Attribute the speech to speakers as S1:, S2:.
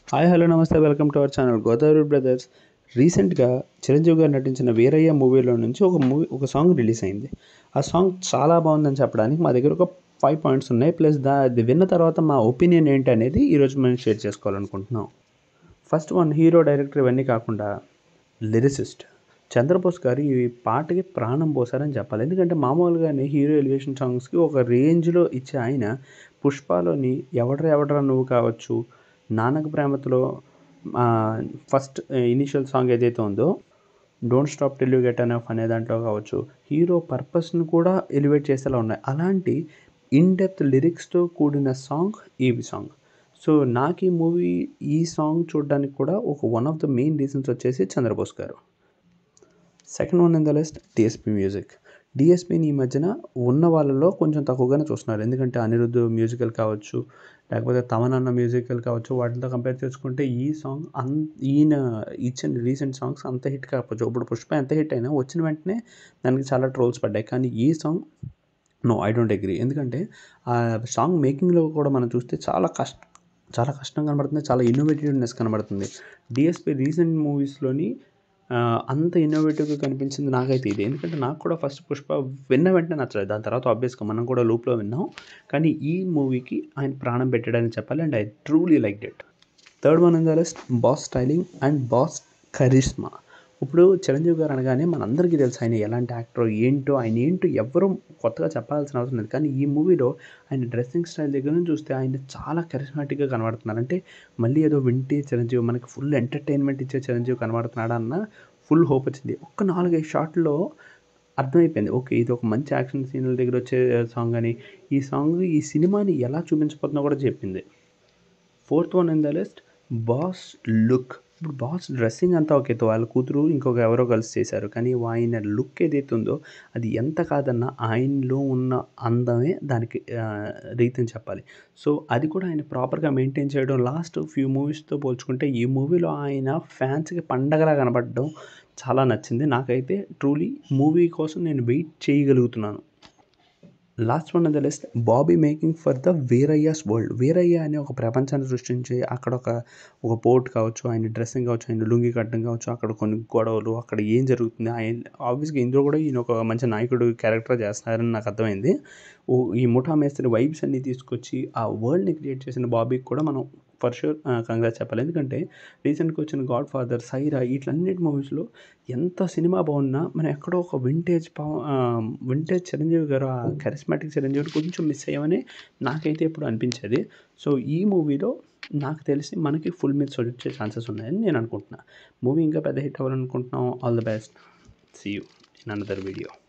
S1: hi hello నమస్తే welcome to our channel Godavari brothers రీసెంట్గా చిరంజీవి గారు నటించిన వీరయ్య మూవీలో నుంచి ఒక మూవీ ఒక సాంగ్ రిలీజ్ అయింది ఆ సాంగ్ చాలా బాగుందని చెప్పడానికి మా దగ్గర ఒక ఫైవ్ పాయింట్స్ ఉన్నాయి ప్లస్ దా అది విన్న తర్వాత మా ఒపీనియన్ ఏంటి అనేది ఈరోజు మనం షేర్ చేసుకోవాలనుకుంటున్నాం ఫస్ట్ వన్ హీరో డైరెక్టర్ ఇవన్నీ కాకుండా లిరిసిస్ట్ చంద్రబోస్ గారు ఈ పాటకి ప్రాణం పోసారని చెప్పాలి ఎందుకంటే మామూలుగానే హీరో ఎలివేషన్ సాంగ్స్కి ఒక రేంజ్లో ఇచ్చే ఆయన పుష్పలోని ఎవడరా ఎవడరా నువ్వు కావచ్చు నానక ప్రేమతో ఫస్ట్ ఇనిషియల్ సాంగ్ ఏదైతే ఉందో don't stop till you get enough అనే దాంట్లో కావచ్చు హీరో పర్పస్ని కూడా ఎలివేట్ చేసేలా ఉన్నాయి అలాంటి ఇన్ డెప్త్ లిరిక్స్తో కూడిన సాంగ్ ఈ సాంగ్ సో నాకు ఈ మూవీ ఈ సాంగ్ చూడడానికి కూడా ఒక one of the main reasons వచ్చేసి Chandrabose garu second one in the list DSP music డిఎస్పిని ఈ మధ్యన ఉన్న వాళ్ళలో కొంచెం తక్కువగానే చూస్తున్నారు ఎందుకంటే అనిరుద్ధ్ మ్యూజికల్ కావచ్చు లేకపోతే తమనన్న మ్యూజికల్ కావచ్చు వాటితో కంపేర్ చేసుకుంటే ఈ సాంగ్ అన్ ఈయన ఇచ్చిన రీసెంట్ సాంగ్స్ అంత హిట్ కాకపోవచ్చు ఇప్పుడు పుష్ప ఎంత హిట్ అయినా వచ్చిన వెంటనే దానికి చాలా ట్రోల్స్ పడ్డాయి కానీ ఈ song no I don't agree ఎందుకంటే ఆ సాంగ్ మేకింగ్లో కూడా మనం చూస్తే చాలా కష్ట చాలా కష్టం కనబడుతుంది చాలా ఇన్నోవేటివ్నెస్ కనబడుతుంది డిఎస్పి రీసెంట్ మూవీస్లోని అంత ఇన్నోవేటివ్గా కనిపించింది నాకైతే ఇది ఎందుకంటే నాకు కూడా ఫస్ట్ పుష్ప విన్న వెంటనే నచ్చలేదు దాని తర్వాత ఆబ్వియస్గా మనం కూడా లూప్లో విన్నాం కానీ ఈ మూవీకి ఆయన ప్రాణం పెట్టాడని చెప్పాలి and I truly like it third one in the list boss styling and boss charisma ఇప్పుడు చిరంజీవి గారు అనగానే మనందరికీ తెలుసు ఆయన ఎలాంటి యాక్టర్ ఏంటో ఆయన ఏంటో ఎవరూ కొత్తగా చెప్పాల్సిన అవసరం లేదు కానీ ఈ మూవీలో ఆయన డ్రెస్సింగ్ స్టైల్ దగ్గర నుంచి చూస్తే ఆయన చాలా కరిస్మాటిక్గా కనబడుతున్నారు అంటే మళ్ళీ ఏదో వింటే చిరంజీవి మనకి ఫుల్ ఎంటర్టైన్మెంట్ ఇచ్చే చిరంజీవి కనబడుతున్నాడు అన్న ఫుల్ హోప్ వచ్చింది ఒక్క నాలుగైదు షార్ట్లో అర్థమైపోయింది ఓకే ఇది ఒక మంచి యాక్షన్ సీన్ల దగ్గర వచ్చే సాంగ్ అని ఈ సాంగ్ ఈ సినిమాని ఎలా చూపించబోతుందో కూడా చెప్పింది fourth one in the list boss look ఇప్పుడు బాస్ డ్రెస్సింగ్ అంతా ఓకే వాళ్ళ కూతురు ఇంకొక ఎవరో కలిసి చేశారు కానీ ఆయన లుక్ ఏదైతే ఉందో అది ఎంత కాదన్నా ఆయనలో ఉన్న అందమే దానికి రీతిని చెప్పాలి సో అది కూడా ఆయన ప్రాపర్గా మెయింటైన్ చేయడం లాస్ట్ ఫ్యూ మూవీస్తో పోల్చుకుంటే ఈ మూవీలో ఆయన ఫ్యాన్స్కి పండగలా కనబడడం చాలా నచ్చింది నాకైతే ట్రూలీ మూవీ కోసం నేను వెయిట్ చేయగలుగుతున్నాను last one the list Bobby making for the Veerayya's world Veerayya అనే ఒక ప్రపంచాన్ని సృష్టించి అక్కడ ఒక ఒక పోర్ట్ కావచ్చు ఆయన డ్రెస్సింగ్ కావచ్చు ఆయన లుంగి కట్టడం కావచ్చు అక్కడ కొన్ని గొడవలు అక్కడ ఏం జరుగుతుంది ఆయన ఆబ్వియస్గా ఇందులో కూడా ఈయన ఒక మంచి నాయకుడు క్యారెక్టర్ చేస్తున్నారని నాకు అర్థమైంది ఓ ఈ ముఠా మేస్త్రి వైబ్స్ అన్ని తీసుకొచ్చి ఆ వరల్డ్ని క్రియేట్ చేసిన బాబీకి కూడా మనం ఫర్ షూర్ కంగ్రాట్స్ చెప్పాలి ఎందుకంటే రీసెంట్గా వచ్చిన గాడ్ ఫాదర్ సైరా వీటిలన్నిటి మూవీస్లో ఎంత సినిమా బాగున్నా మనం ఎక్కడో ఒక వింటేజ్ వింటేజ్ చిరంజీవి గారు ఆ కరిస్మాటిక్ చిరంజీవి కొంచెం మిస్ అయ్యామని నాకైతే ఇప్పుడు అనిపించేది సో ఈ మూవీలో నాకు తెలిసి మనకి ఫుల్ మీద వచ్చే ఛాన్సెస్ ఉన్నాయని నేను అనుకుంటున్నాను మూవీ ఇంకా పెద్ద హిట్ అవ్వాలనుకుంటున్నాం all the best see you in another video